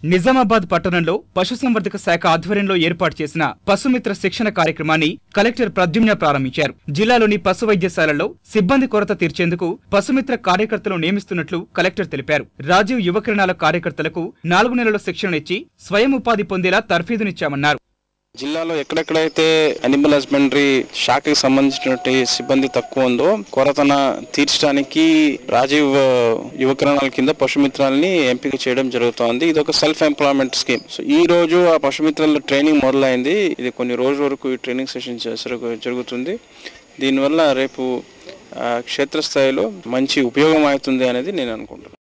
నిజామాబాద్ పట్టణంలో పశుసంవర్ధక శాఖ ఆధ్వర్యంలో ఏర్పాటు చేసిన పశుమిత్ర శిక్షణ కార్యక్రమాన్ని కలెక్టర్ ప్రద్యుమ్న ప్రారంభించారు జిల్లాలోని పశు వైద్యశాలల్లో సిబ్బంది కొరత తీర్చేందుకు పశుమిత్ర కార్యకర్తలు నియమిస్తున్నట్లు కలెక్టర్ తెలిపారు రాజీవ్ యువకిరణాల కార్యకర్తలకు నాలుగు నెలల శిక్షణ ఇచ్చి స్వయం ఉపాధి పొందేలా తర్ఫీదునిచ్చామన్నారు జిల్లాలో ఎక్కడెక్కడైతే అనిమల్ హస్బెండరీ శాఖకి సంబంధించినటువంటి సిబ్బంది తక్కువ ఉందో కొరతన తీర్చడానికి రాజీవ్ ఆ, యువకరణాల కింద పశుమిత్రాలని ఎంపిక చేయడం జరుగుతోంది ఇది ఒక సెల్ఫ్ ఎంప్లాయ్మెంట్ స్కీమ్ సో ఈ రోజు ఆ పశుమిత్రాల ట్రైనింగ్ మొదలైంది ఇది కొన్ని రోజుల వరకు ఈ ట్రైనింగ్ సెషన్ జరుగు- జరుగుతుంది దీనివల్ల రేపు ఆ, క్షేత్రస్థాయిలో మంచి ఉపయోగం అవుతుంది అనేది నేను అనుకుంటున్నాను